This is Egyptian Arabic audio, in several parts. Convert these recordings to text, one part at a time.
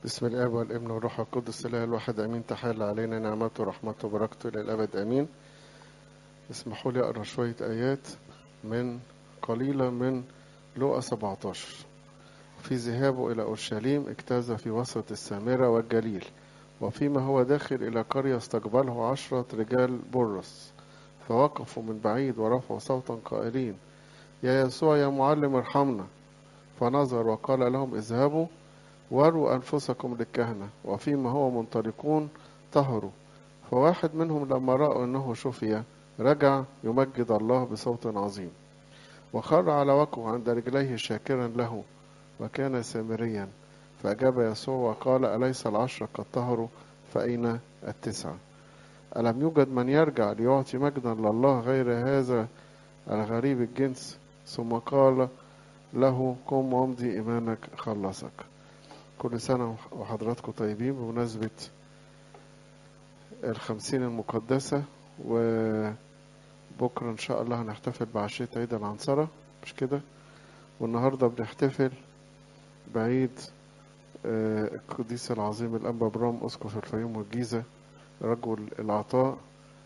بسم الاب والابن والروح القدس الاله الواحد امين تحل علينا نعمته ورحمته وبركته الى الابد امين اسمحوا لي اقرا شويه ايات من قليله من لوقا 17 في ذهابه الى اورشليم اجتاز في وسط السامره والجليل وفيما هو داخل الى قريه استقبله عشره رجال برص فوقفوا من بعيد ورفعوا صوتا قائلين يا يسوع يا معلم ارحمنا فنظر وقال لهم اذهبوا واروا أنفسكم للكهنة وفيما هو منطلقون طهروا فواحد منهم لما رأوا أنه شفي رجع يمجد الله بصوت عظيم وخر على وجهه عند رجليه شاكرا له وكان سامريا فأجاب يسوع وقال أليس العشرة قد طهروا فأين التسعة ألم يوجد من يرجع ليعطي مجدا لله غير هذا الغريب الجنس ثم قال له قم وامضي إيمانك خلصك كل سنة وحضراتكم طيبين بمناسبة الخمسين المقدسة وبكرة إن شاء الله هنحتفل بعشية عيد العنصرة مش كده والنهاردة بنحتفل بعيد القديس العظيم الأنبا برام أسقف الفيوم والجيزة رجل العطاء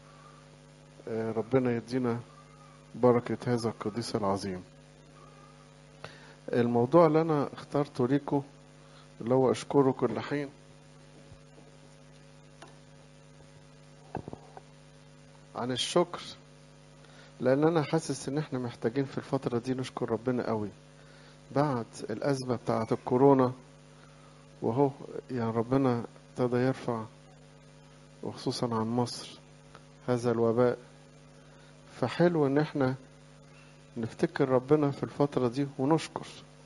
ربنا يدينا بركة هذا القديس العظيم الموضوع اللي أنا اخترته ليكم اللي هو أشكره كل حين عن الشكر لأن أنا حاسس إن إحنا محتاجين في الفترة دي نشكر ربنا قوي بعد الأزمة بتاعة الكورونا وهو يعني ربنا ابتدى يرفع وخصوصا عن مصر هذا الوباء فحلو إن إحنا نفتكر ربنا في الفترة دي ونشكر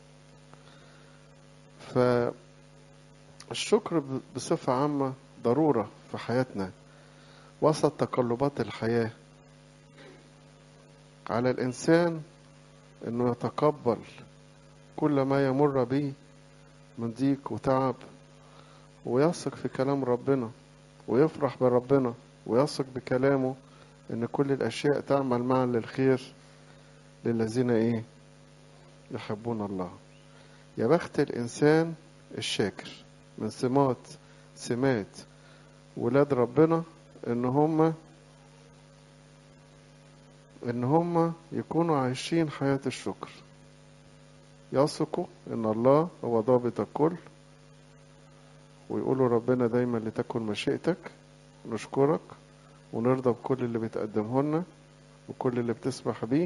فالشكر بصفة عامة ضرورة في حياتنا وسط تقلبات الحياة على الإنسان إنه يتقبل كل ما يمر به من ضيق وتعب ويثق في كلام ربنا ويفرح بربنا ويثق بكلامه إن كل الأشياء تعمل معا للخير للذين إيه يحبون الله يا بخت الإنسان الشاكر من سمات سمات ولاد ربنا إن هم إن هم يكونوا عايشين حياة الشكر يثقوا إن الله هو ضابط الكل ويقولوا ربنا دايما لتكن مشيئتك نشكرك ونرضى بكل اللي بتقدمه لنا وكل اللي بتسمح بيه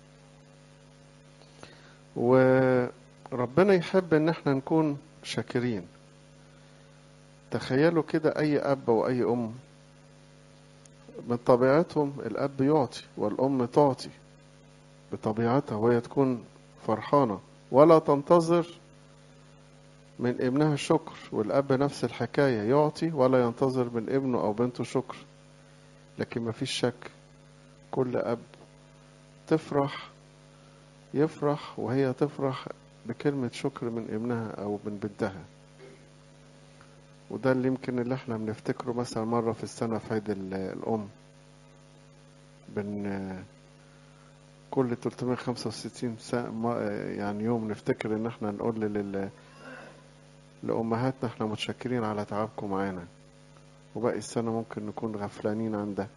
وربنا يحب ان احنا نكون شاكرين تخيلوا كده اي اب واي ام من طبيعتهم الاب يعطي والام تعطي بطبيعتها وهي تكون فرحانه ولا تنتظر من ابنها شكر والاب نفس الحكايه يعطي ولا ينتظر من ابنه او بنته شكر لكن مفيش شك كل اب تفرح يفرح وهي تفرح بكلمة شكر من ابنها أو من بنتها وده اللي يمكن اللي احنا بنفتكره مثلا مرة في السنة في عيد الأم بن كل 365 سنة يعني يوم نفتكر ان احنا نقول لل لأمهاتنا احنا متشكرين على تعبكم معانا وباقي السنة ممكن نكون غفلانين عن ده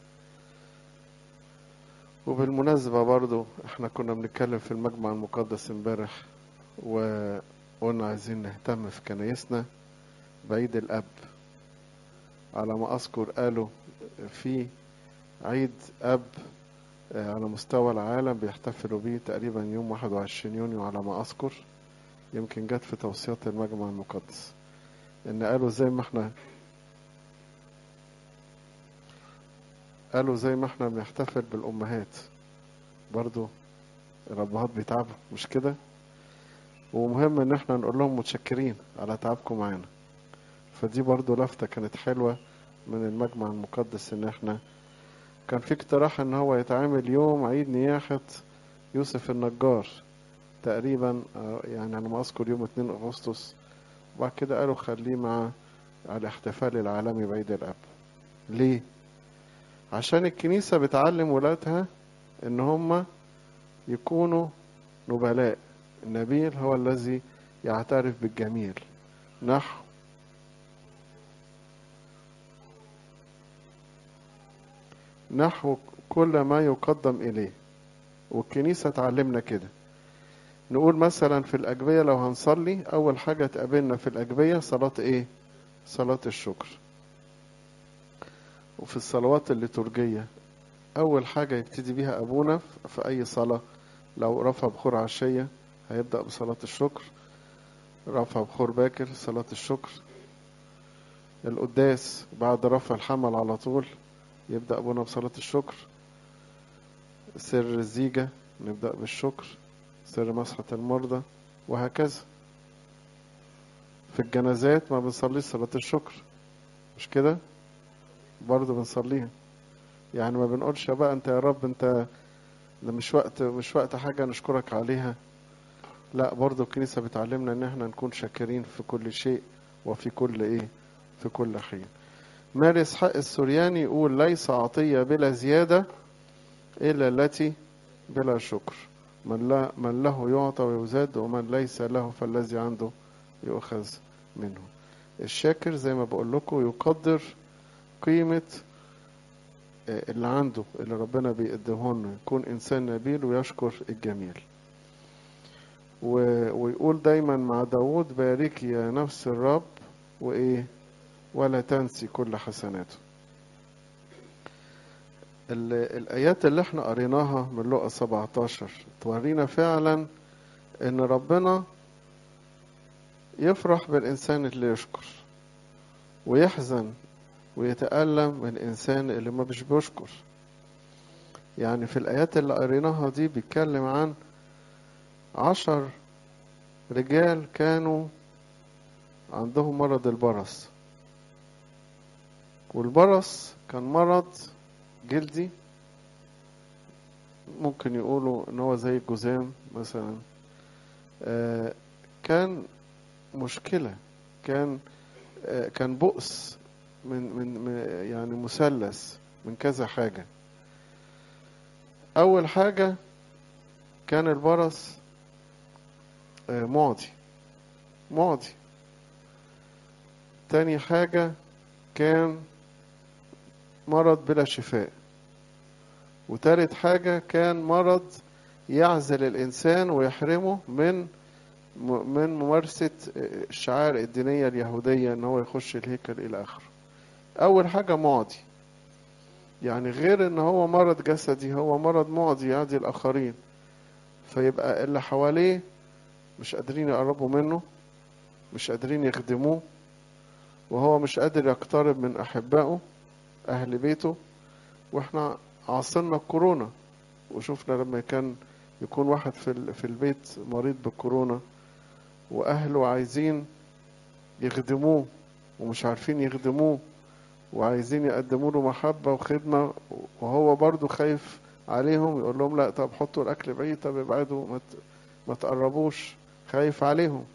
وبالمناسبة برضو احنا كنا بنتكلم في المجمع المقدس امبارح وقلنا عايزين نهتم في كنايسنا بعيد الأب على ما أذكر قالوا في عيد أب على مستوى العالم بيحتفلوا بيه تقريبا يوم 21 يونيو على ما أذكر يمكن جت في توصيات المجمع المقدس إن قالوا زي ما احنا قالوا زي ما احنا بنحتفل بالأمهات برضو الأبهات بيتعبوا مش كده ومهم ان احنا نقول لهم متشكرين على تعبكم معانا فدي برضو لفتة كانت حلوة من المجمع المقدس ان احنا كان في اقتراح ان هو يتعامل يوم عيد نياحة يوسف النجار تقريبا يعني انا ما اذكر يوم 2 اغسطس وبعد كده قالوا خليه مع الاحتفال العالمي بعيد الاب ليه عشان الكنيسة بتعلم ولادها ان هم يكونوا نبلاء النبيل هو الذي يعترف بالجميل نحو نحو كل ما يقدم إليه والكنيسة تعلمنا كده نقول مثلا في الأجبية لو هنصلي أول حاجة تقابلنا في الأجبية صلاة إيه؟ صلاة الشكر وفي الصلوات الليتورجية أول حاجة يبتدي بيها أبونا في أي صلاة لو رفع بخور عشية هيبدأ بصلاة الشكر رفع بخور باكر صلاة الشكر القداس بعد رفع الحمل على طول يبدأ أبونا بصلاة الشكر سر الزيجة نبدأ بالشكر سر مسحة المرضى وهكذا في الجنازات ما بنصليش صلاة الشكر مش كده برضه بنصليها يعني ما بنقولش بقى انت يا رب انت ده مش وقت مش وقت حاجة نشكرك عليها لا برضه الكنيسة بتعلمنا ان احنا نكون شاكرين في كل شيء وفي كل ايه في كل حين ماري اسحاق السورياني يقول ليس عطية بلا زيادة إلا التي بلا شكر من, لا من له يعطى ويزاد ومن ليس له فالذي عنده يؤخذ منه الشاكر زي ما بقول لكم يقدر قيمة اللي عنده اللي ربنا بيقدمه لنا يكون إنسان نبيل ويشكر الجميل و... ويقول دايما مع داود باركي يا نفس الرب وإيه ولا تنسي كل حسناته الآيات اللي احنا قريناها من لقى 17 تورينا فعلا ان ربنا يفرح بالإنسان اللي يشكر ويحزن ويتألم من الإنسان اللي ما مش بيشكر يعني في الآيات اللي قريناها دي بيتكلم عن عشر رجال كانوا عندهم مرض البرص والبرص كان مرض جلدي ممكن يقولوا ان هو زي الجذام مثلا آه كان مشكلة كان آه كان بؤس من من يعني مثلث من كذا حاجة أول حاجة كان البرص آه معدي معدي تاني حاجة كان مرض بلا شفاء وتالت حاجة كان مرض يعزل الإنسان ويحرمه من من ممارسة الشعائر الدينية اليهودية إن هو يخش الهيكل إلى آخره. أول حاجة معدي يعني غير إن هو مرض جسدي هو مرض معدي يعدي الآخرين فيبقى اللي حواليه مش قادرين يقربوا منه مش قادرين يخدموه وهو مش قادر يقترب من أحبائه أهل بيته وإحنا عاصرنا الكورونا وشفنا لما كان يكون واحد في في البيت مريض بالكورونا وأهله عايزين يخدموه ومش عارفين يخدموه وعايزين يقدموا له محبة وخدمة وهو برضو خايف عليهم يقول لهم لا طب حطوا الأكل بعيد طب ابعدوا ما ما تقربوش خايف عليهم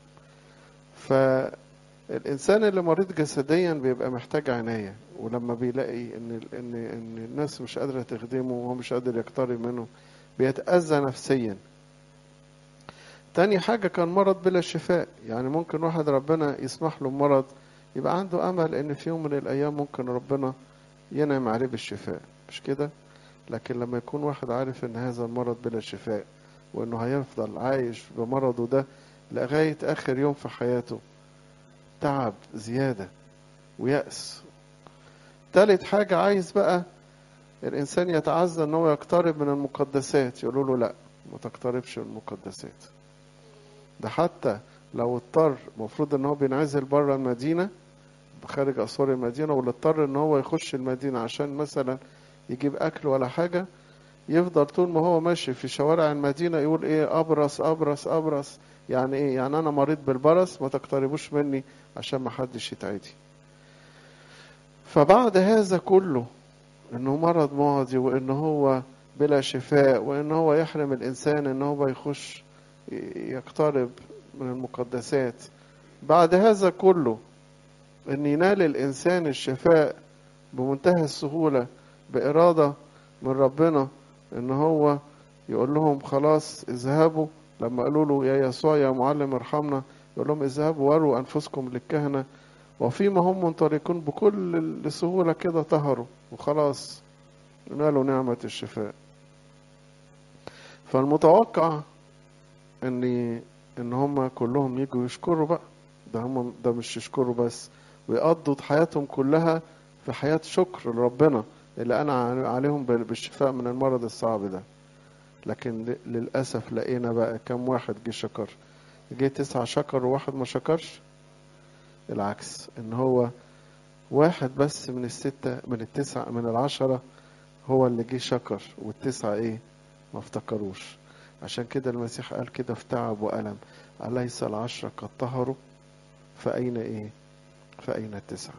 فالإنسان اللي مريض جسديا بيبقى محتاج عناية ولما بيلاقي إن إن إن الناس مش قادرة تخدمه وهو مش قادر يقترب منه بيتأذى نفسيا تاني حاجة كان مرض بلا شفاء يعني ممكن واحد ربنا يسمح له بمرض يبقى عنده أمل إن في يوم من الأيام ممكن ربنا ينعم عليه بالشفاء مش كده لكن لما يكون واحد عارف إن هذا المرض بلا شفاء وإنه هيفضل عايش بمرضه ده لغاية آخر يوم في حياته تعب زيادة ويأس تالت حاجة عايز بقى الإنسان يتعزى إن هو يقترب من المقدسات يقولوا له لا ما تقتربش من المقدسات ده حتى لو اضطر المفروض ان هو بينعزل بره المدينة خارج اسوار المدينة واللي اضطر ان هو يخش المدينة عشان مثلا يجيب اكل ولا حاجة يفضل طول ما هو ماشي في شوارع المدينة يقول ايه ابرص ابرص ابرص يعني ايه يعني انا مريض بالبرص ما تقتربوش مني عشان ما حدش يتعدي فبعد هذا كله انه مرض معدي وان هو بلا شفاء وان هو يحرم الانسان ان هو يخش يقترب من المقدسات بعد هذا كله ان ينال الانسان الشفاء بمنتهى السهولة بإرادة من ربنا ان هو يقول لهم خلاص اذهبوا لما قالوا له يا يسوع يا معلم ارحمنا يقول لهم اذهبوا وروا انفسكم للكهنة وفيما هم منطلقون بكل سهولة كده طهروا وخلاص نالوا نعمة الشفاء فالمتوقع ان ان هم كلهم يجوا يشكروا بقى ده هم ده مش يشكروا بس ويقضوا حياتهم كلها في حياة شكر لربنا اللي أنا عليهم بالشفاء من المرض الصعب ده لكن للأسف لقينا بقى كم واحد جه شكر جه تسعة شكر وواحد ما شكرش العكس ان هو واحد بس من الستة من التسعة من العشرة هو اللي جه شكر والتسعة ايه ما افتكروش عشان كده المسيح قال كده في تعب وألم أليس العشرة قد طهروا فأين ايه فأين التسعة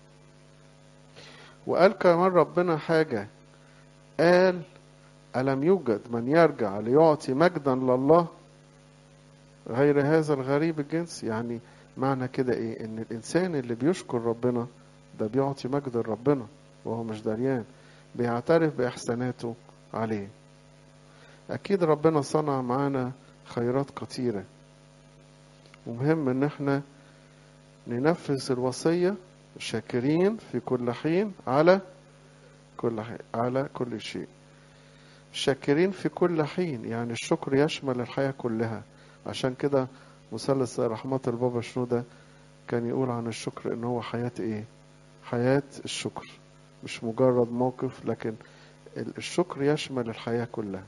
وقال كمان ربنا حاجة قال ألم يوجد من يرجع ليعطي مجدا لله غير هذا الغريب الجنس يعني معنى كده ايه ان الانسان اللي بيشكر ربنا ده بيعطي مجد لربنا وهو مش دريان بيعترف باحساناته عليه اكيد ربنا صنع معانا خيرات كتيرة ومهم ان احنا ننفذ الوصية شاكرين في كل حين على كل حين على كل شيء شاكرين في كل حين يعني الشكر يشمل الحياة كلها عشان كده مثلث رحمة البابا شنودة كان يقول عن الشكر ان هو حياة ايه حياة الشكر مش مجرد موقف لكن الشكر يشمل الحياة كلها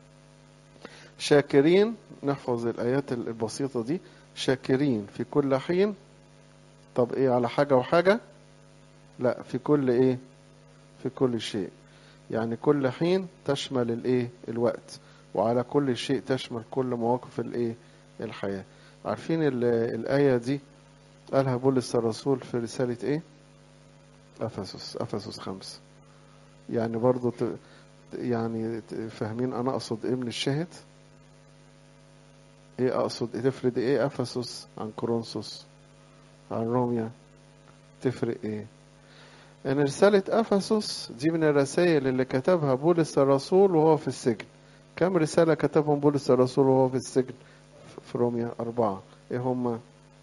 شاكرين نحفظ الآيات البسيطة دي شاكرين في كل حين طب ايه على حاجة وحاجة لا في كل ايه في كل شيء يعني كل حين تشمل الايه الوقت وعلى كل شيء تشمل كل مواقف الايه الحياة عارفين الآية دي قالها بولس الرسول في رسالة ايه أفسس أفسس خمسة يعني برضو ت... يعني فاهمين أنا أقصد إيه من الشاهد إيه أقصد تفرق إيه أفسس عن كورنثوس عن روميا تفرق إيه إن رسالة أفسس دي من الرسائل اللي كتبها بولس الرسول وهو في السجن كم رسالة كتبهم بولس الرسول وهو في السجن في روميا أربعة إيه هما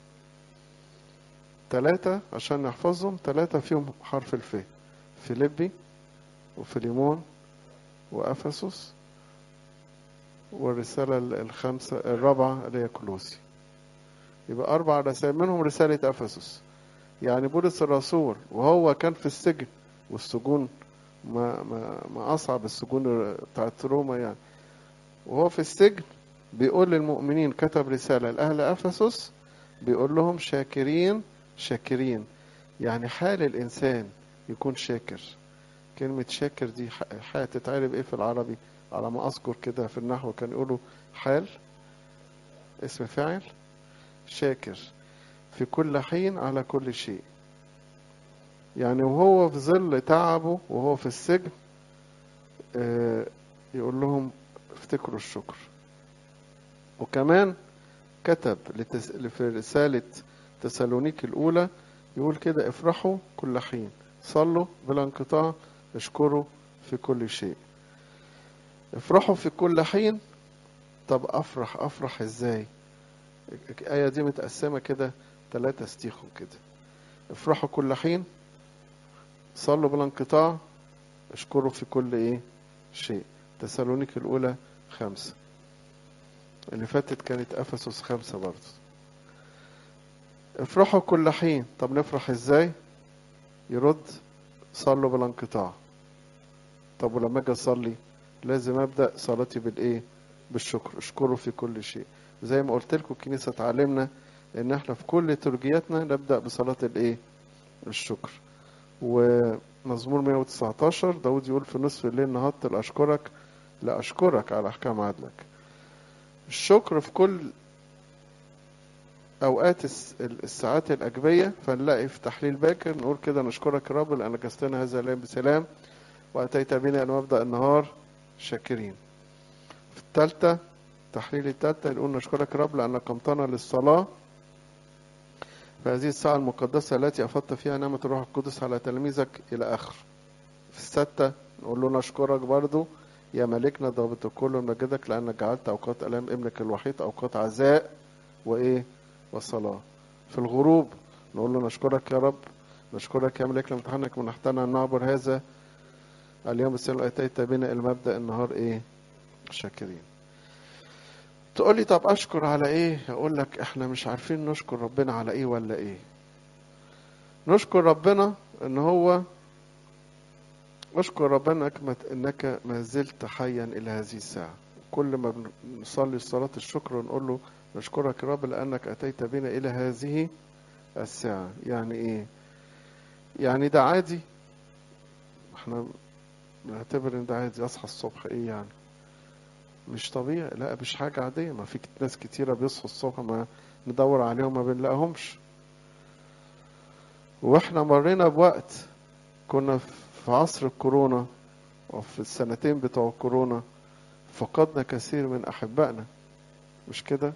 ثلاثة عشان نحفظهم ثلاثة فيهم حرف الف فيليبي وفيليمون وأفسس والرسالة الخامسة الرابعة اللي هي كلوسي يبقى أربع رسائل منهم رسالة أفسس يعني بولس الرسول وهو كان في السجن والسجون ما ما ما أصعب السجون بتاعت روما يعني وهو في السجن بيقول للمؤمنين كتب رسالة لأهل أفسس بيقول لهم شاكرين شاكرين يعني حال الإنسان يكون شاكر كلمة شاكر دي هتتعرب إيه في العربي على ما أذكر كده في النحو كان يقولوا حال اسم فاعل شاكر في كل حين على كل شيء يعني وهو في ظل تعبه وهو في السجن يقول لهم افتكروا الشكر وكمان كتب لتس... في رسالة تسالونيك الأولى يقول كده افرحوا كل حين صلوا بلا انقطاع اشكروا في كل شيء افرحوا في كل حين طب افرح افرح ازاي الآية دي متقسمة كده ثلاثة ستيخهم كده افرحوا كل حين صلوا بلا انقطاع اشكروا في كل ايه شيء تسالونيك الأولى خمسة اللي فاتت كانت أفسس خمسة برضه افرحوا كل حين طب نفرح ازاي يرد صلوا بلا انقطاع طب ولما اجي اصلي لازم ابدا صلاتي بالايه بالشكر اشكره في كل شيء زي ما قلت لكم الكنيسه تعلمنا ان احنا في كل ترجياتنا نبدا بصلاه الايه الشكر ومزمور 119 داود يقول في نصف الليل نهضت لاشكرك لاشكرك على احكام عدلك الشكر في كل اوقات الساعات الاجبيه فنلاقي في تحليل باكر نقول كده نشكرك يا رب لان جستنا هذا الليل بسلام واتيت بنا ان نبدا النهار شاكرين في الثالثه تحليل الثالثه نقول نشكرك يا رب لانك قمتنا للصلاه في هذه الساعه المقدسه التي افضت فيها نعمه الروح القدس على تلاميذك الى اخر في السادسه نقول له نشكرك برضو يا ملكنا ضابط الكل ونمجدك لانك جعلت اوقات الام ابنك الوحيد اوقات عزاء وايه والصلاة في الغروب نقول له نشكرك يا رب نشكرك يا ملك لامتحانك منحتنا أن نعبر هذا اليوم السلام أتيت بنا المبدأ النهار إيه شاكرين تقول لي طب أشكر على إيه أقول لك إحنا مش عارفين نشكر ربنا على إيه ولا إيه نشكر ربنا إن هو أشكر ربنا إنك ما زلت حيا إلى هذه الساعة كل ما بنصلي صلاة الشكر ونقول له نشكرك يا رب لأنك أتيت بنا إلى هذه الساعة يعني إيه يعني ده عادي احنا نعتبر ان ده عادي اصحى الصبح ايه يعني مش طبيعي لا مش حاجة عادية ما في ناس كتيرة بيصحوا الصبح ما ندور عليهم ما بنلاقيهمش واحنا مرينا بوقت كنا في عصر الكورونا وفي السنتين بتوع الكورونا فقدنا كثير من أحبائنا مش كده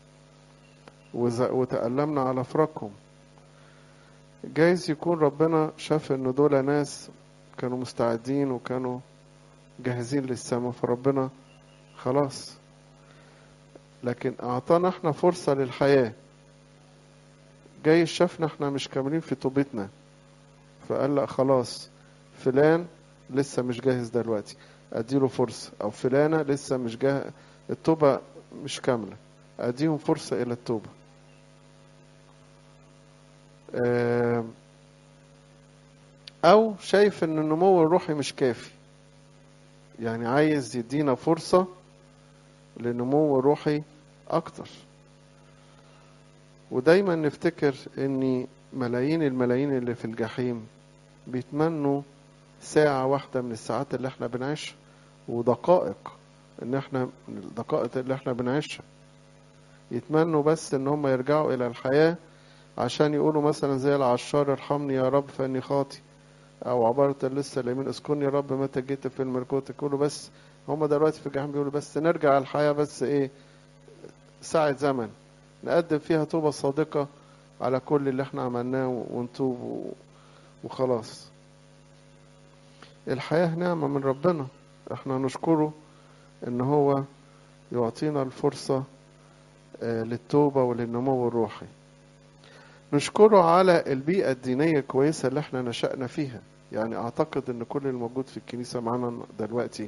وتألمنا على فراقهم جايز يكون ربنا شاف ان دول ناس كانوا مستعدين وكانوا جاهزين للسماء فربنا خلاص لكن اعطانا احنا فرصة للحياة جاي شافنا احنا مش كاملين في توبتنا فقال لا خلاص فلان لسه مش جاهز دلوقتي اديله فرصة او فلانة لسه مش جاهز التوبة مش كاملة اديهم فرصة الى التوبة او شايف ان النمو الروحي مش كافي يعني عايز يدينا فرصة لنمو روحي اكتر ودايما نفتكر ان ملايين الملايين اللي في الجحيم بيتمنوا ساعة واحدة من الساعات اللي احنا بنعيشها ودقائق ان احنا الدقائق اللي احنا بنعيشها يتمنوا بس ان هم يرجعوا الى الحياة عشان يقولوا مثلا زي العشار ارحمني يا رب فاني خاطي او عبارة لسه اليمين اسكني يا رب متى جيت في الملكوت يقولوا بس هم دلوقتي في الجحيم بيقولوا بس نرجع الحياة بس ايه ساعة زمن نقدم فيها توبة صادقة على كل اللي احنا عملناه ونتوب وخلاص الحياة نعمة من ربنا احنا نشكره ان هو يعطينا الفرصة للتوبة وللنمو الروحي نشكره على البيئة الدينية الكويسة اللي احنا نشأنا فيها يعني اعتقد ان كل الموجود في الكنيسة معانا دلوقتي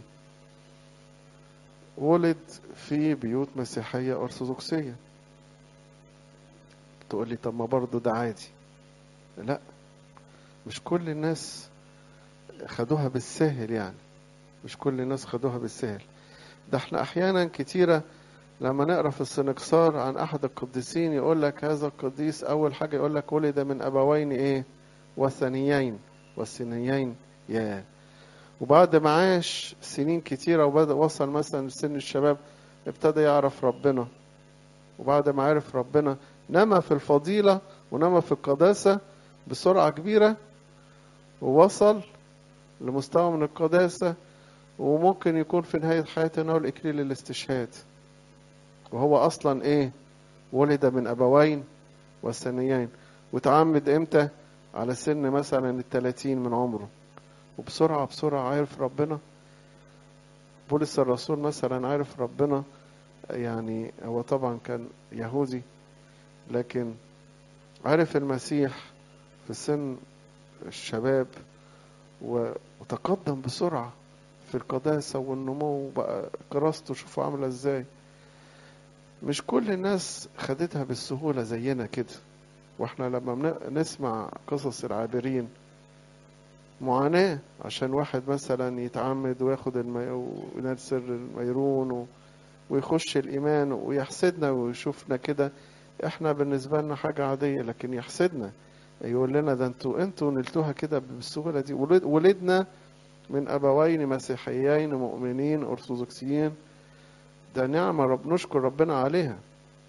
ولد في بيوت مسيحية أرثوذكسية تقول لي طب ما برضه ده عادي لا مش كل الناس خدوها بالسهل يعني مش كل الناس خدوها بالسهل ده احنا احيانا كتيرة لما نقرا في السنكسار عن احد القديسين يقول لك هذا القديس اول حاجة يقول لك ولد من ابوين ايه وثنيين والثنيين يا وبعد ما عاش سنين كتيرة وبدأ وصل مثلا لسن الشباب ابتدى يعرف ربنا وبعد ما عرف ربنا نما في الفضيلة ونما في القداسة بسرعة كبيرة ووصل لمستوى من القداسة وممكن يكون في نهاية حياته نول إكليل الاستشهاد وهو أصلا إيه ولد من أبوين والثنيين وتعمد إمتى على سن مثلا التلاتين من عمره وبسرعة بسرعة عارف ربنا بولس الرسول مثلا عارف ربنا يعني هو طبعا كان يهودي لكن عرف المسيح في سن الشباب وتقدم بسرعة في القداسة والنمو بقى كراسته شوفوا عاملة ازاي مش كل الناس خدتها بالسهولة زينا كده واحنا لما نسمع قصص العابرين معاناة عشان واحد مثلا يتعمد وياخد المي... وينسر الميرون و... ويخش الإيمان ويحسدنا ويشوفنا كده احنا بالنسبة لنا حاجة عادية لكن يحسدنا يقول لنا ده انتوا انتوا نلتوها كده بالسهولة دي ولد... ولدنا من أبوين مسيحيين مؤمنين أرثوذكسيين ده نعمة رب نشكر ربنا عليها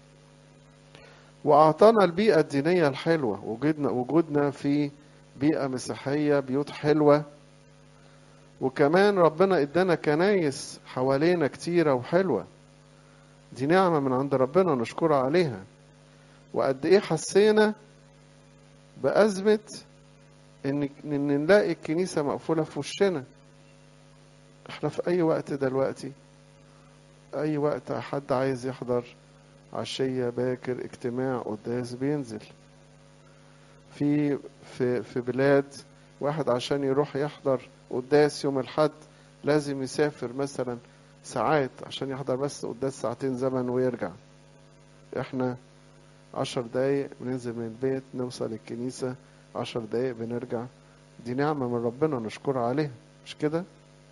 وأعطانا البيئة الدينية الحلوة وجدنا وجودنا في بيئة مسيحية بيوت حلوة وكمان ربنا ادانا كنايس حوالينا كتيرة وحلوة دي نعمة من عند ربنا نشكر عليها وقد ايه حسينا بأزمة ان ان نلاقي الكنيسة مقفولة في وشنا احنا في اي وقت دلوقتي اي وقت حد عايز يحضر عشية باكر اجتماع قداس بينزل في في في بلاد واحد عشان يروح يحضر قداس يوم الحد لازم يسافر مثلا ساعات عشان يحضر بس قداس ساعتين زمن ويرجع احنا عشر دقايق بننزل من البيت نوصل الكنيسة عشر دقايق بنرجع دي نعمة من ربنا نشكر عليها مش كده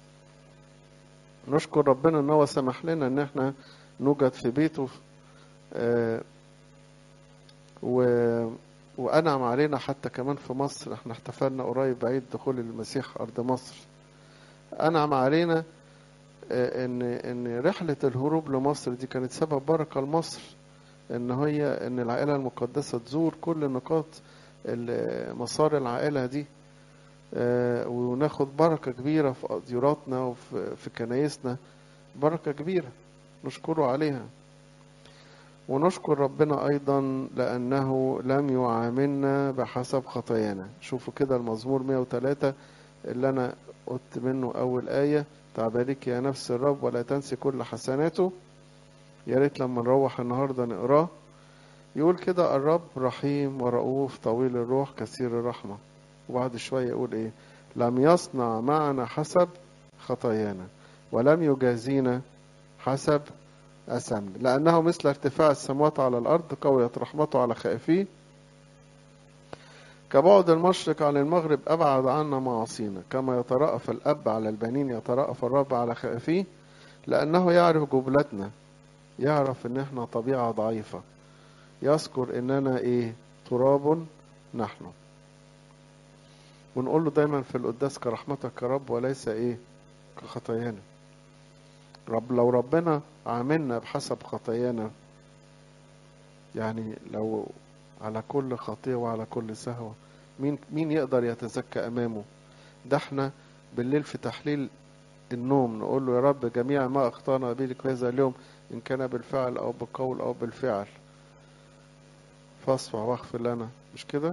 نشكر ربنا ان هو سمح لنا ان احنا نوجد في بيته آه و وأنعم علينا حتى كمان في مصر احنا احتفلنا قريب بعيد دخول المسيح أرض مصر أنعم علينا ان ان رحلة الهروب لمصر دي كانت سبب بركة لمصر ان هي ان العائلة المقدسة تزور كل نقاط مسار العائلة دي وناخد بركة كبيرة في ديوراتنا وفي كنايسنا بركة كبيرة نشكره عليها ونشكر ربنا أيضا لأنه لم يعاملنا بحسب خطايانا شوفوا كده المزمور 103 اللي أنا قلت منه أول آية تعبالك يا نفس الرب ولا تنسي كل حسناته يا ريت لما نروح النهارده نقراه يقول كده الرب رحيم ورؤوف طويل الروح كثير الرحمة وبعد شوية يقول إيه لم يصنع معنا حسب خطايانا ولم يجازينا حسب أسمنا لأنه مثل ارتفاع السماوات على الأرض قويت رحمته على خائفيه كبعد المشرق عن المغرب أبعد عنا معاصينا كما يترأف الأب على البنين يترأف الرب على خائفيه لأنه يعرف جبلتنا يعرف إن إحنا طبيعة ضعيفة يذكر إننا إيه تراب نحن ونقول له دايما في القداس كرحمتك يا رب وليس إيه كخطايانا رب لو ربنا عاملنا بحسب خطايانا يعني لو على كل خطية وعلى كل سهوة مين مين يقدر يتزكى أمامه ده احنا بالليل في تحليل النوم نقول له يا رب جميع ما أخطأنا به في هذا اليوم إن كان بالفعل أو بالقول أو بالفعل فاصفع واغفر لنا مش كده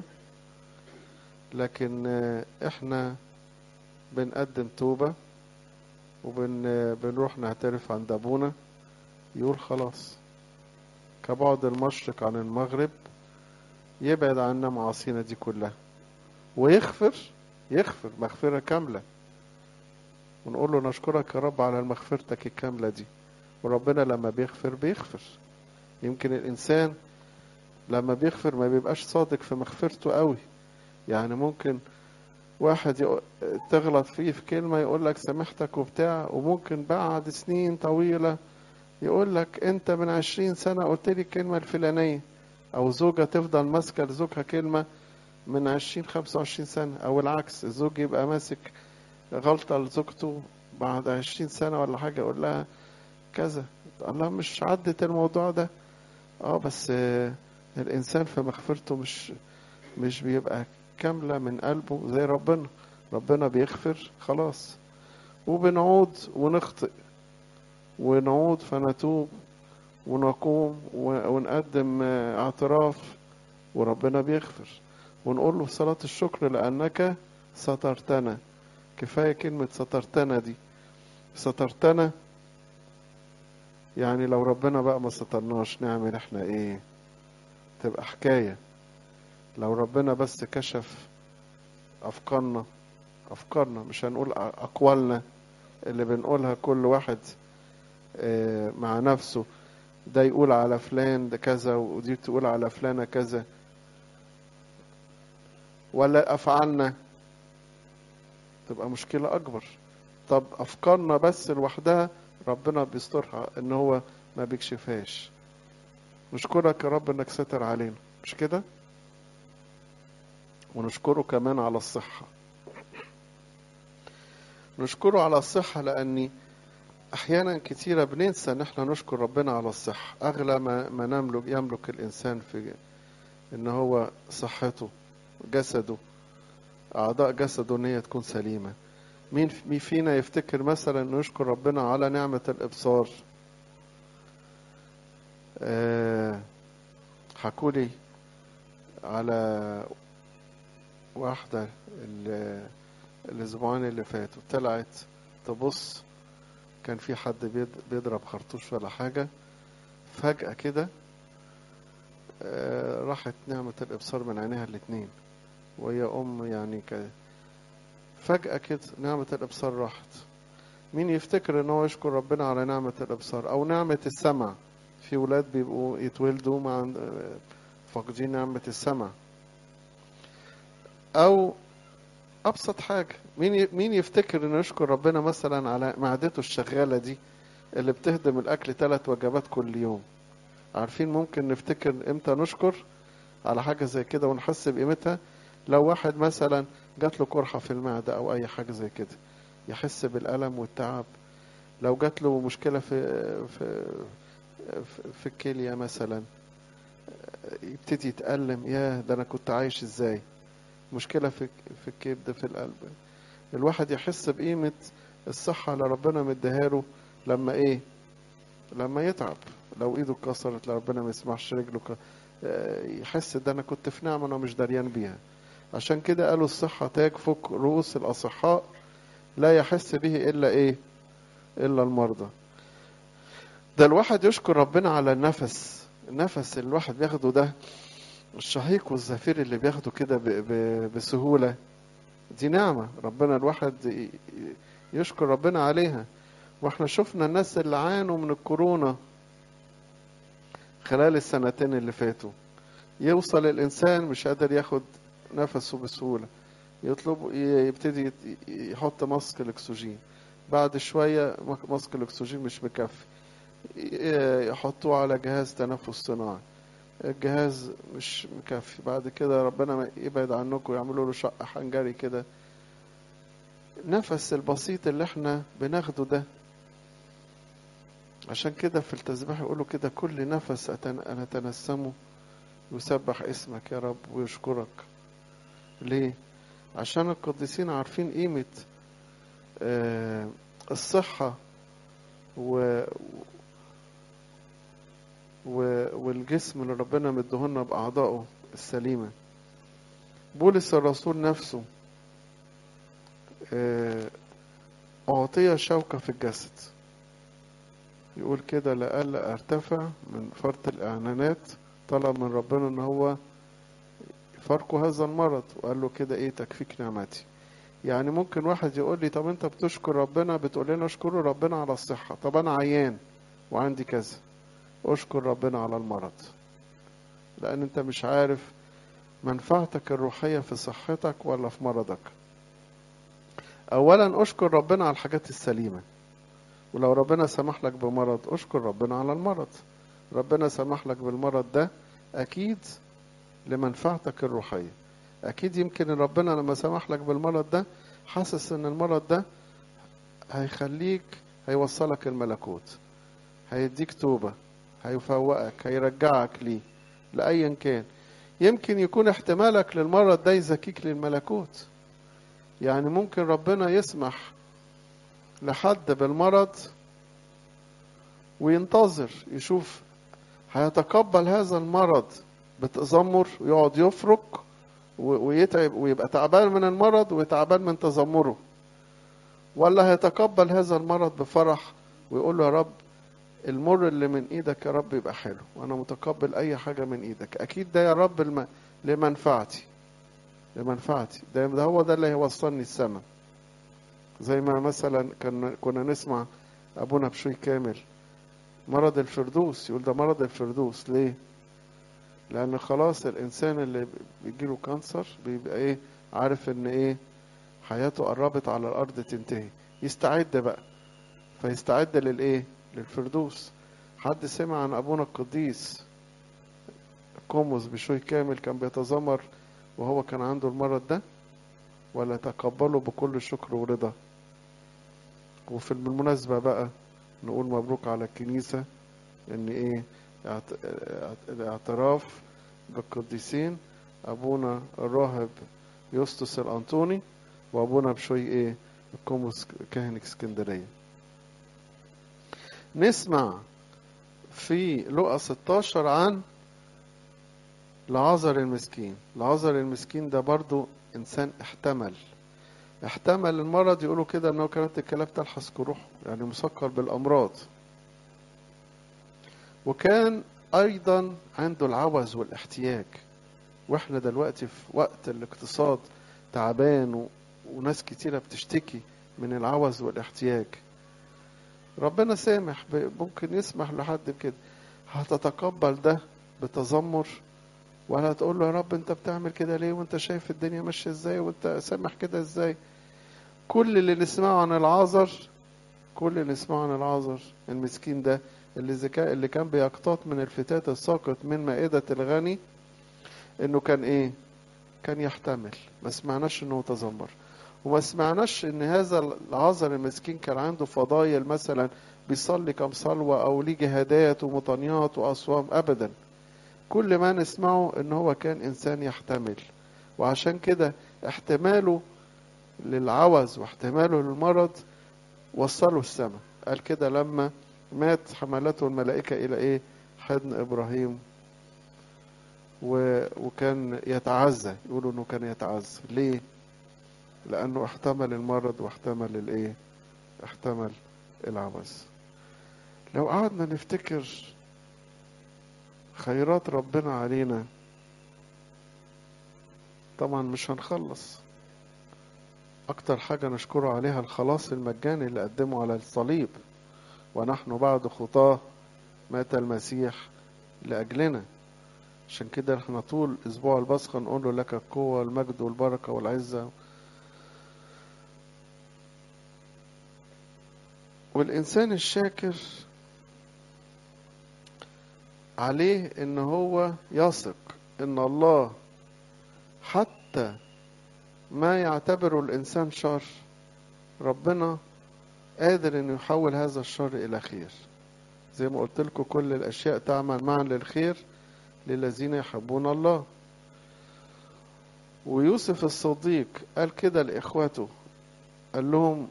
لكن احنا بنقدم توبة وبنروح نعترف عند أبونا يقول خلاص كبعد المشرق عن المغرب يبعد عنا معاصينا دي كلها ويغفر يغفر مغفرة كاملة ونقول له نشكرك يا رب على مغفرتك الكاملة دي وربنا لما بيغفر بيغفر يمكن الإنسان لما بيغفر ما بيبقاش صادق في مغفرته قوي يعني ممكن واحد يق... تغلط فيه في كلمة يقول لك سامحتك وبتاع وممكن بعد سنين طويلة يقول لك انت من عشرين سنة قلت لي الكلمة الفلانية او زوجة تفضل ماسكة لزوجها كلمة من عشرين خمسة وعشرين سنة او العكس الزوج يبقى ماسك غلطة لزوجته بعد عشرين سنة ولا حاجة يقول لها كذا الله مش عدت الموضوع ده اه بس آه الانسان في مغفرته مش مش بيبقى كاملة من قلبه زي ربنا ربنا بيغفر خلاص وبنعود ونخطئ ونعود فنتوب ونقوم ونقدم اعتراف وربنا بيغفر ونقول له صلاة الشكر لأنك سترتنا كفاية كلمة سترتنا دي سترتنا يعني لو ربنا بقى ما سترناش نعمل احنا ايه تبقى حكاية لو ربنا بس كشف أفكارنا أفكارنا مش هنقول أقوالنا اللي بنقولها كل واحد مع نفسه ده يقول على فلان ده كذا ودي تقول على فلانة كذا ولا أفعالنا تبقى مشكلة أكبر طب أفكارنا بس لوحدها ربنا بيسترها إن هو ما بيكشفهاش نشكرك يا رب إنك ستر علينا مش كده؟ ونشكره كمان على الصحة نشكره على الصحة لأني أحيانا كتيرة بننسى إن احنا نشكر ربنا على الصحة أغلى ما, ما نملك يملك الإنسان في إن هو صحته جسده أعضاء جسده إن هي تكون سليمة مين مين فينا يفتكر مثلا إنه يشكر ربنا على نعمة الإبصار أه حكولي على واحدة الأسبوعين اللي فاتوا طلعت تبص كان في حد بيضرب خرطوش ولا حاجة فجأة كده راحت نعمة الإبصار من عينيها الاتنين وهي أم يعني ك... فجأة كده نعمة الإبصار راحت مين يفتكر إن هو يشكر ربنا على نعمة الإبصار أو نعمة السمع في ولاد بيبقوا يتولدوا مع فاقدين نعمة السمع أو أبسط حاجة مين مين يفتكر إنه يشكر ربنا مثلا على معدته الشغالة دي اللي بتهدم الأكل ثلاث وجبات كل يوم عارفين ممكن نفتكر إمتى نشكر على حاجة زي كده ونحس بقيمتها لو واحد مثلا جات له قرحة في المعدة أو أي حاجة زي كده يحس بالألم والتعب لو جات له مشكلة في في في الكلية مثلا يبتدي يتألم ياه ده أنا كنت عايش إزاي مشكلة في في الكبد في القلب الواحد يحس بقيمة الصحة اللي ربنا مديها له لما إيه لما يتعب لو إيده اتكسرت لو ربنا ما يسمعش رجله ك... يحس ده أنا كنت في نعمة أنا مش دريان بيها عشان كده قالوا الصحة تاج فوق رؤوس الأصحاء لا يحس به إلا إيه إلا المرضى ده الواحد يشكر ربنا على النفس النفس اللي الواحد بياخده ده الشهيق والزفير اللي بياخده كده بسهولة دي نعمة ربنا الواحد يشكر ربنا عليها واحنا شفنا الناس اللي عانوا من الكورونا خلال السنتين اللي فاتوا يوصل الإنسان مش قادر ياخد نفسه بسهولة يطلب يبتدي يحط ماسك الأكسجين بعد شوية ماسك الأكسجين مش مكفي يحطوه على جهاز تنفس صناعي الجهاز مش مكفي بعد كده ربنا يبعد عنكم ويعملوا له شق حنجري كده النفس البسيط اللي احنا بناخده ده عشان كده في التسبيح يقولوا كده كل نفس أنا أتنسمه يسبح اسمك يا رب ويشكرك ليه عشان القديسين عارفين قيمة آه الصحة و و والجسم اللي ربنا مدهولنا بأعضائه السليمة بولس الرسول نفسه آه أعطي شوكة في الجسد يقول كده لألا أرتفع من فرط الإعلانات طلب من ربنا إن هو فرقه هذا المرض وقال له كده إيه تكفيك نعمتي يعني ممكن واحد يقول لي طب أنت بتشكر ربنا بتقول لنا اشكروا ربنا على الصحة طب أنا عيان وعندي كذا اشكر ربنا على المرض لأن أنت مش عارف منفعتك الروحية في صحتك ولا في مرضك أولا اشكر ربنا على الحاجات السليمة ولو ربنا سمح لك بمرض اشكر ربنا على المرض ربنا سمح لك بالمرض ده أكيد لمنفعتك الروحية أكيد يمكن ربنا لما سمح لك بالمرض ده حاسس إن المرض ده هيخليك هيوصلك الملكوت هيديك توبة هيفوقك هيرجعك ليه لأيا كان يمكن يكون احتمالك للمرض ده يزكيك للملكوت يعني ممكن ربنا يسمح لحد بالمرض وينتظر يشوف هيتقبل هذا المرض بتذمر ويقعد يفرك ويتعب ويبقى تعبان من المرض ويتعبان من تذمره ولا هيتقبل هذا المرض بفرح ويقول له يا رب المر اللي من ايدك يا رب يبقى حلو وانا متقبل اي حاجة من ايدك اكيد ده يا رب الم... لمنفعتي لمنفعتي ده, ده هو ده اللي هيوصلني السماء زي ما مثلا كنا كنا نسمع ابونا بشوي كامل مرض الفردوس يقول ده مرض الفردوس ليه لان خلاص الانسان اللي بيجيله كانسر بيبقى ايه عارف ان ايه حياته قربت على الارض تنتهي يستعد بقى فيستعد للايه للفردوس حد سمع عن ابونا القديس كوموس بشوي كامل كان بيتذمر وهو كان عنده المرض ده ولا تقبله بكل شكر ورضا وفي المناسبة بقى نقول مبروك على الكنيسة ان ايه الاعتراف بالقديسين ابونا الراهب يوستس الانطوني وابونا بشوي ايه الكوموس كاهن اسكندرية نسمع في لقا 16 عن لعازر المسكين لعازر المسكين ده برضو انسان احتمل احتمل المرض يقولوا كده انه كانت الكلاب تلحس كروح يعني مسكر بالامراض وكان ايضا عنده العوز والاحتياج واحنا دلوقتي في وقت الاقتصاد تعبان وناس كتيرة بتشتكي من العوز والاحتياج ربنا سامح ب- ممكن يسمح لحد بكده هتتقبل ده بتذمر ولا تقول له يا رب انت بتعمل كده ليه وانت شايف الدنيا ماشيه ازاي وانت سامح كده ازاي كل اللي نسمعه عن العازر كل اللي نسمعه عن العازر المسكين ده اللي ذكاء اللي كان بيقتات من الفتات الساقط من مائدة الغني انه كان ايه كان يحتمل ما سمعناش انه تذمر وما سمعناش ان هذا العازر المسكين كان عنده فضايل مثلا بيصلي كم صلوة او ليه جهادات ومطانيات واصوام ابدا كل ما نسمعه ان هو كان انسان يحتمل وعشان كده احتماله للعوز واحتماله للمرض وصله السماء قال كده لما مات حملته الملائكة إلى إيه حضن إبراهيم و... وكان يتعزى يقولوا إنه كان يتعزى ليه لأنه احتمل المرض واحتمل الإيه احتمل العوز لو قعدنا نفتكر خيرات ربنا علينا طبعا مش هنخلص أكتر حاجة نشكره عليها الخلاص المجاني اللي قدمه على الصليب ونحن بعد خطاه مات المسيح لأجلنا عشان كده احنا طول أسبوع البصخة نقول له لك القوة والمجد والبركة والعزة والإنسان الشاكر عليه إن هو يثق إن الله حتى ما يعتبره الإنسان شر ربنا قادر إنه يحول هذا الشر إلى خير زي ما قلت لكم كل الأشياء تعمل معا للخير للذين يحبون الله ويوسف الصديق قال كده لإخواته قال لهم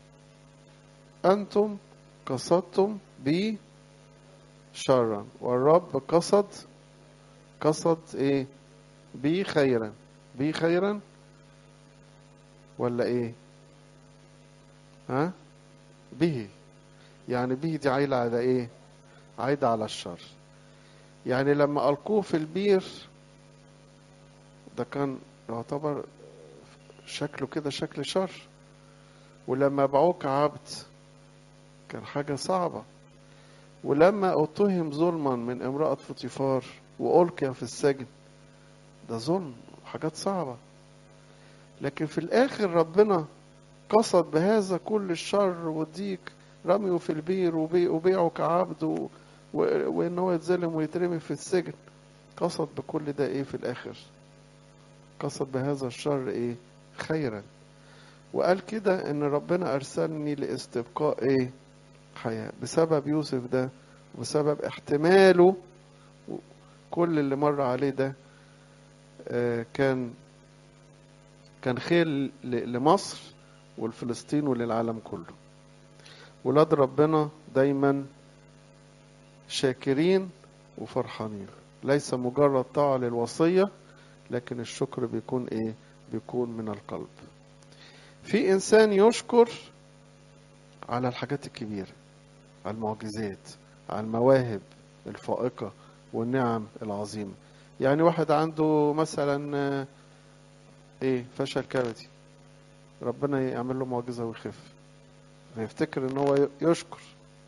أنتم قصدتم بي شرا والرب قصد قصد إيه بي خيرا بي خيرا ولا إيه ها به يعني به دي عايلة على إيه عايدة على الشر يعني لما ألقوه في البير ده كان يعتبر شكله كده شكل شر ولما باعوه كعبد كان حاجة صعبة ولما اتهم ظلما من امرأة فطيفار وألقي في السجن ده ظلم حاجات صعبة لكن في الآخر ربنا قصد بهذا كل الشر والضيق رميه في البير وبي- وبيعه كعبد و... و... وإن هو يتظلم ويترمي في السجن قصد بكل ده إيه في الآخر قصد بهذا الشر إيه خيرا وقال كده إن ربنا أرسلني لاستبقاء إيه حياة بسبب يوسف ده وبسبب احتماله كل اللي مر عليه ده آه، كان كان خير ل- لمصر والفلسطين وللعالم كله ولاد ربنا دايما شاكرين وفرحانين ليس مجرد طاعة للوصية لكن الشكر بيكون ايه بيكون من القلب في انسان يشكر على الحاجات الكبيرة على المعجزات على المواهب الفائقة والنعم العظيمة يعني واحد عنده مثلا آه، ايه فشل كبدي ربنا يعمل له معجزة ويخف فيفتكر ان هو يشكر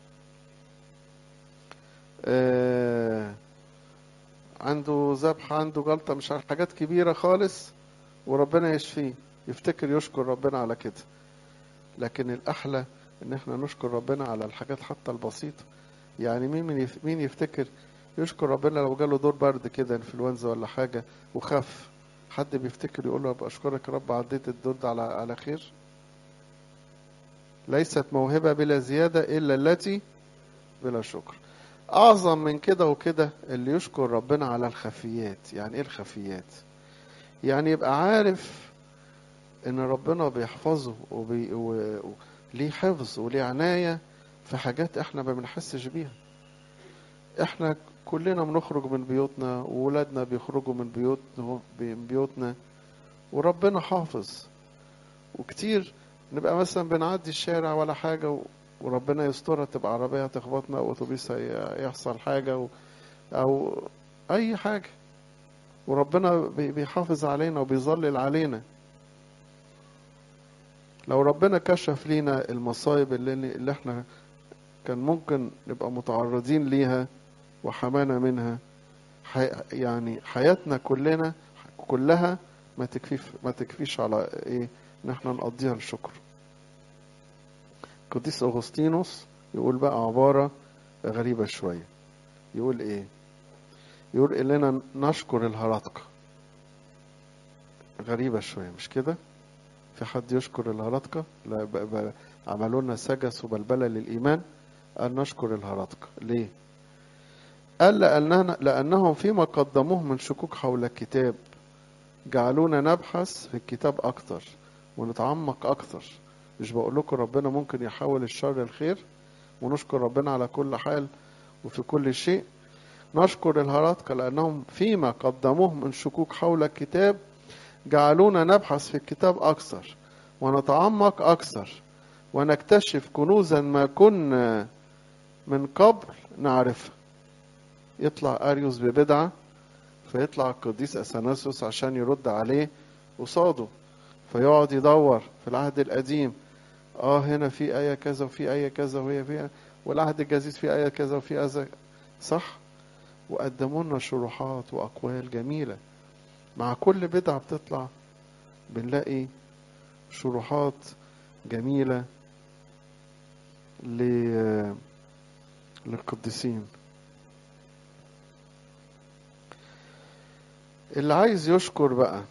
آه عنده ذبح عنده جلطة مش عارف حاجات كبيرة خالص وربنا يشفيه يفتكر يشكر ربنا على كده لكن الأحلى إن احنا نشكر ربنا على الحاجات حتى البسيطة يعني مين من يف... مين يفتكر يشكر ربنا لو جاله دور برد كده انفلونزا ولا حاجة وخف حد بيفتكر يقول له أبقى أشكرك يا رب عديت الدور ده على على خير ليست موهبة بلا زيادة إلا التي بلا شكر أعظم من كده وكده اللي يشكر ربنا على الخفيات يعني إيه الخفيات يعني يبقى عارف إن ربنا بيحفظه وبي... و... و... ليه حفظ وليه عناية في حاجات إحنا ما بنحسش بيها إحنا كلنا بنخرج من بيوتنا وولادنا بيخرجوا من بيوتنا من بيوتنا وربنا حافظ وكتير نبقى مثلا بنعدي الشارع ولا حاجة و... وربنا يسترها تبقى عربية تخبطنا أو أتوبيس هي- يحصل حاجة و... أو أي حاجة وربنا بي- بيحافظ علينا وبيظلل علينا لو ربنا كشف لينا المصايب اللي, اللي احنا كان ممكن نبقى متعرضين ليها وحمانا منها حي يعني حياتنا كلنا كلها ما تكفيش ما تكفيش على ايه ان احنا نقضيها الشكر القديس اغسطينوس يقول بقى عبارة غريبة شوية يقول ايه يقول اننا نشكر الهرطقة غريبة شوية مش كده في حد يشكر الهرطقة لا ب... ب... عملوا لنا سجس وبلبلة للإيمان قال نشكر الهرطقة ليه قال لأننا لأنهم فيما قدموه من شكوك حول الكتاب جعلونا نبحث في الكتاب أكتر ونتعمق أكتر مش بقول لكم ربنا ممكن يحول الشر الخير ونشكر ربنا على كل حال وفي كل شيء نشكر الهرطقة لأنهم فيما قدموه من شكوك حول الكتاب جعلونا نبحث في الكتاب أكثر ونتعمق أكثر ونكتشف كنوزا ما كنا من قبل نعرفها يطلع أريوس ببدعة فيطلع القديس أثناسوس عشان يرد عليه قصاده فيقعد يدور في العهد القديم اه هنا في آية كذا وفي آية كذا وهي فيها والعهد الجديد في آية كذا وفي آية صح وقدموا لنا شروحات وأقوال جميلة مع كل بدعة بتطلع بنلاقي شروحات جميلة للقديسين اللي عايز يشكر بقى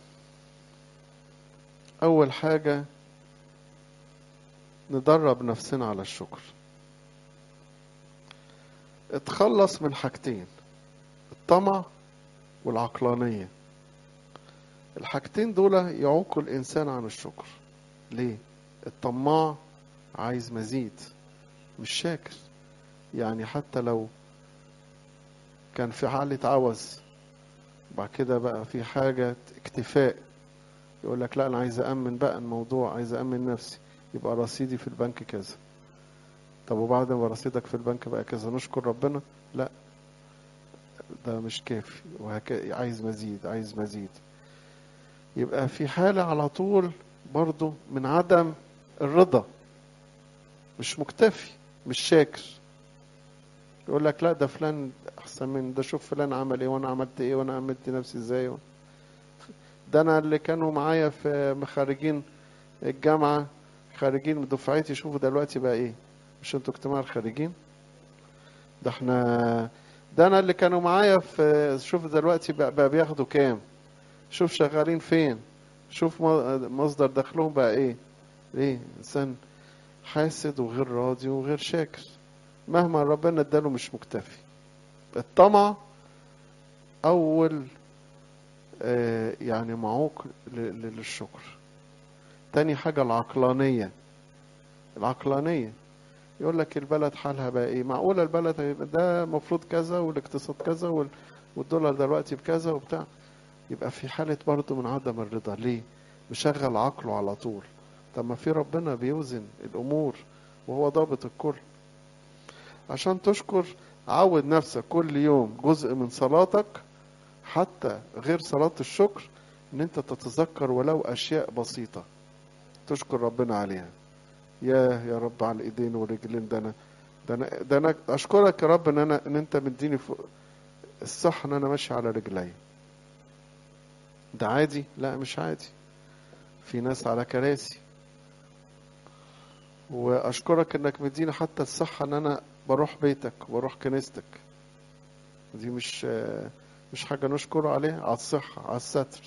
أول حاجة ندرب نفسنا على الشكر اتخلص من حاجتين الطمع والعقلانية الحاجتين دول يعوقوا الإنسان عن الشكر ليه؟ الطماع عايز مزيد مش شاكر يعني حتى لو كان في حالة عوز بعد كده بقى في حاجة اكتفاء يقول لك لا أنا عايز أأمن بقى الموضوع عايز أأمن نفسي يبقى رصيدي في البنك كذا طب وبعد ما رصيدك في البنك بقى كذا نشكر ربنا لا ده مش كافي وهكذا عايز مزيد عايز مزيد يبقى في حالة على طول برضو من عدم الرضا مش مكتفي مش شاكر يقول لك لا ده فلان احسن من ده شوف فلان عمل ايه وانا عملت ايه وانا عملت نفسي ازاي ده انا اللي كانوا معايا في خارجين الجامعة خارجين من دفعتي شوفوا دلوقتي بقى ايه مش انتوا اجتماع الخارجين ده احنا ده انا اللي كانوا معايا في شوف دلوقتي بقى, بقى بياخدوا كام شوف شغالين فين شوف مصدر دخلهم بقى ايه ليه انسان حاسد وغير راضي وغير شاكر مهما ربنا اداله مش مكتفي الطمع اول آه يعني معوق للشكر تاني حاجة العقلانية العقلانية يقول لك البلد حالها بقى ايه معقولة البلد ده المفروض كذا والاقتصاد كذا والدولار دلوقتي بكذا وبتاع يبقى في حالة برضه من عدم الرضا ليه مشغل عقله على طول طب ما في ربنا بيوزن الأمور وهو ضابط الكل عشان تشكر عود نفسك كل يوم جزء من صلاتك حتى غير صلاة الشكر ان انت تتذكر ولو اشياء بسيطة تشكر ربنا عليها يا يا رب على الايدين والرجلين ده انا ده انا ده انا اشكرك يا رب ان انا ان انت مديني الصح ان انا ماشي على رجلي ده عادي لا مش عادي في ناس على كراسي واشكرك انك مديني حتى الصحة ان انا بروح بيتك وبروح كنيستك دي مش مش حاجة نشكره عليها على الصحة على الستر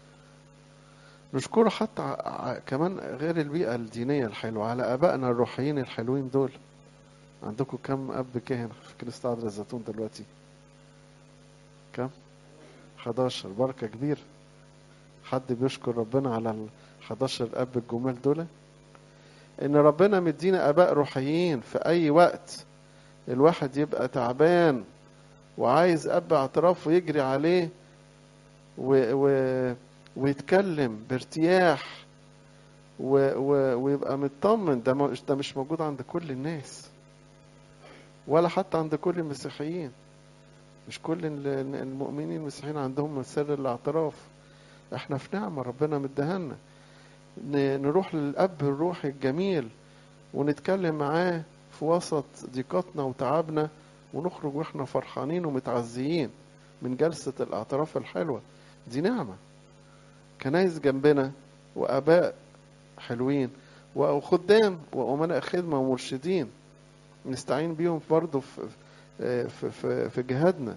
نشكره حتى ع... كمان غير البيئة الدينية الحلوة على آبائنا الروحيين الحلوين دول عندكم كم أب كاهن في كنيسة عذراء الزيتون دلوقتي كم 11 بركة كبيرة حد بيشكر ربنا على ال 11 أب الجمال دول إن ربنا مدينا آباء روحيين في أي وقت الواحد يبقى تعبان وعايز أب اعتراف ويجري عليه و... و... ويتكلم بارتياح و... و... ويبقى مطمن ده مش ده مش موجود عند كل الناس ولا حتى عند كل المسيحيين مش كل المؤمنين المسيحيين عندهم سر الاعتراف احنا في نعمة ربنا مدهنا ن- نروح للأب الروحي الجميل ونتكلم معاه في وسط ضيقتنا وتعبنا ونخرج واحنا فرحانين ومتعزيين من جلسة الاعتراف الحلوة دي نعمة كنايس جنبنا وآباء حلوين وخدام وأمناء خدمة ومرشدين نستعين بيهم برضه في في في, في جهادنا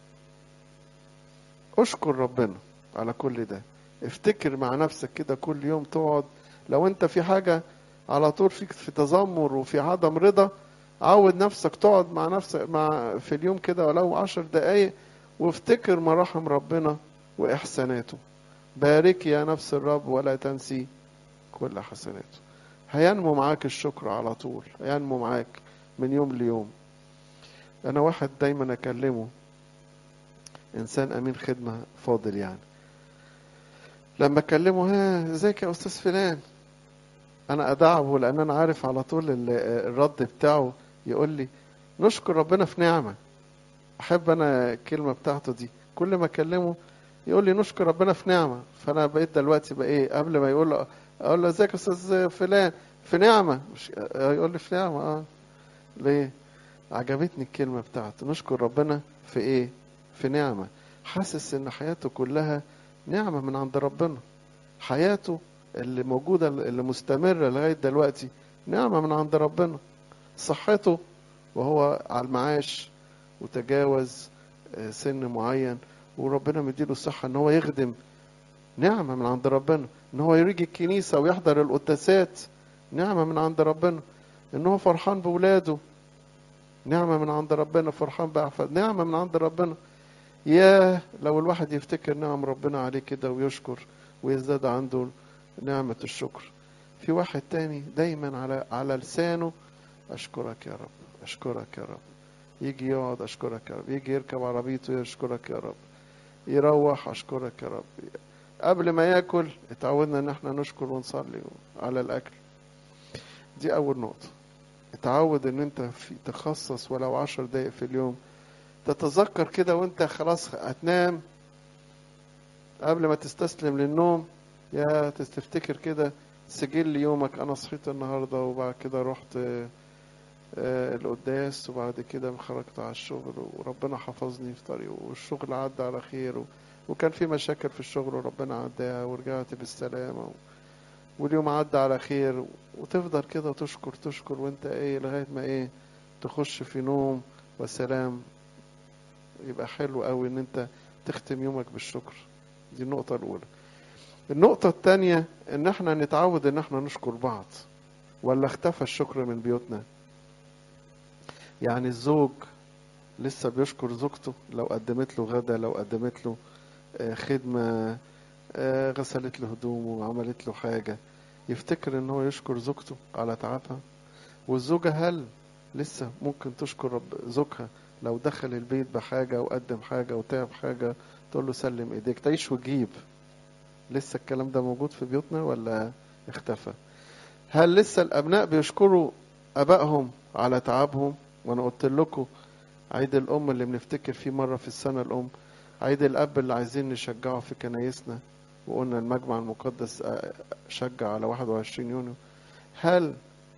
اشكر ربنا على كل ده افتكر مع نفسك كده كل يوم تقعد لو انت في حاجة على طول فيك في تذمر وفي عدم رضا عود نفسك تقعد مع نفسك مع في اليوم كده ولو عشر دقايق وافتكر مراحم ربنا وإحساناته بارك يا نفس الرب ولا تنسي كل حسناته هينمو معاك الشكر على طول هينمو معاك من يوم ليوم أنا واحد دايما أكلمه إنسان أمين خدمة فاضل يعني لما أكلمه ها ازيك يا أستاذ فلان أنا أدعبه لأن أنا عارف على طول ال- الرد بتاعه يقول لي نشكر ربنا في نعمة أحب أنا الكلمة بتاعته دي كل ما أكلمه يقول لي نشكر ربنا في نعمة فأنا بقيت دلوقتي بقى إيه قبل ما يقول له أقول له ازيك يا أستاذ فلان في نعمة مش يقول لي في نعمة أه ليه عجبتني الكلمة بتاعته نشكر ربنا في إيه في نعمة حاسس إن حياته كلها نعمة من عند ربنا حياته اللي موجودة اللي مستمرة لغاية دلوقتي نعمة من عند ربنا صحته وهو على المعاش وتجاوز آه، سن معين وربنا مديله الصحة ان هو يخدم نعمة من عند ربنا ان هو يجي الكنيسة ويحضر القداسات نعمة من عند ربنا ان هو فرحان بولاده نعمة من عند ربنا فرحان بأحفاد نعمة من عند ربنا يا لو الواحد يفتكر نعم ربنا عليه كده ويشكر ويزداد عنده نعمة الشكر في واحد تاني دايما على على لسانه أشكرك يا رب أشكرك يا رب يجي يقعد أشكرك يا رب يجي يركب عربيته يشكرك يا رب يروح أشكرك يا رب قبل ما ياكل اتعودنا ان احنا نشكر ونصلي على الاكل دي اول نقطة اتعود ان انت في تخصص ولو عشر دقايق في اليوم تتذكر كده وانت خلاص هتنام قبل ما تستسلم للنوم يا تفتكر كده سجل يومك انا صحيت النهارده وبعد كده رحت آه، آه، القداس وبعد كده خرجت على الشغل وربنا حفظني في طريقه والشغل عدى على خير و... وكان في مشاكل في الشغل وربنا عداها ورجعت بالسلامة و... واليوم عدى على خير وتفضل كده وتشكر تشكر وانت ايه لغاية ما ايه تخش في نوم وسلام يبقى حلو قوي ان انت تختم يومك بالشكر دي النقطة الأولى النقطة التانية ان احنا نتعود ان احنا نشكر بعض ولا اختفى الشكر من بيوتنا يعني الزوج لسه بيشكر زوجته لو قدمت له غدا لو قدمت له آه، خدمة آه، غسلت له هدومه وعملت له حاجة يفتكر ان هو يشكر زوجته على تعبها والزوجة هل لسه ممكن تشكر رب زوجها لو دخل البيت بحاجة وقدم حاجة وتعب حاجة تقول له سلم ايديك تعيش وتجيب لسه الكلام ده موجود في بيوتنا ولا اختفى هل لسه الابناء بيشكروا ابائهم على تعبهم وانا قلت لكم عيد الام اللي بنفتكر فيه مره في السنه الام عيد الاب اللي عايزين نشجعه في كنايسنا وقلنا المجمع المقدس آه، شجع على 21 يونيو هل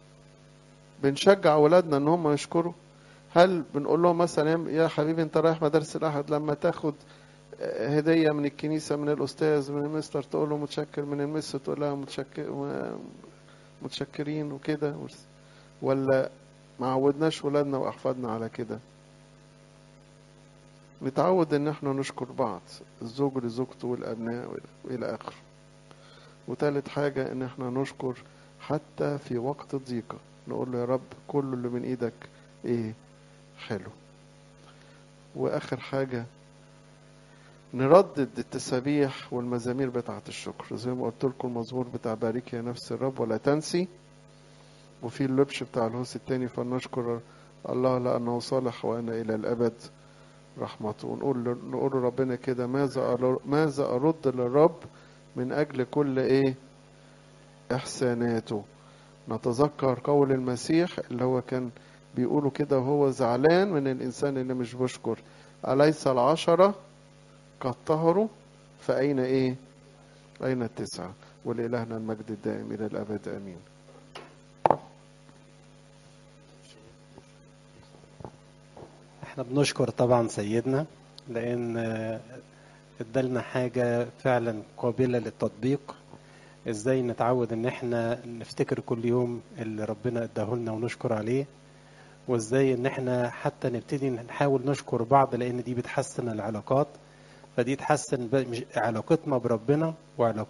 بنشجع اولادنا ان هم يشكروا هل بنقول لهم مثلا يا حبيبي انت رايح مدارس الاحد لما تاخد آه، هديه من الكنيسه من الاستاذ من المستر تقول له متشكر من المس تقول لها متشكر متشكرين وكده ولا ما عودناش ولادنا واحفادنا على كده نتعود ان احنا نشكر بعض الزوج لزوجته والابناء والى اخره وتالت حاجة ان احنا نشكر حتى في وقت الضيقة نقول له يا رب كل اللي من ايدك ايه حلو واخر حاجة نردد التسابيح والمزامير بتاعة الشكر زي ما قلت لكم المزمور بتاع بارك يا نفس الرب ولا تنسي وفي اللبش بتاع الهوس التاني فلنشكر الله لأنه صالح وأنا إلى الأبد رحمته ونقول له نقول له ربنا كده ماذا أر- ماذا أرد للرب من أجل كل إيه إحساناته نتذكر قول المسيح اللي هو كان بيقوله كده وهو زعلان من الإنسان اللي مش بيشكر أليس العشرة قد طهروا فأين إيه أين التسعة ولإلهنا المجد الدائم إلى الأبد آمين احنا بنشكر طبعا سيدنا لان آه، ادالنا حاجة فعلا قابلة للتطبيق ازاي نتعود ان احنا نفتكر كل يوم اللي ربنا اداهولنا ونشكر عليه وازاي ان احنا حتى نبتدي نحاول نشكر بعض لان دي بتحسن العلاقات فدي تحسن ب- مش- علاقتنا بربنا وعلاقتنا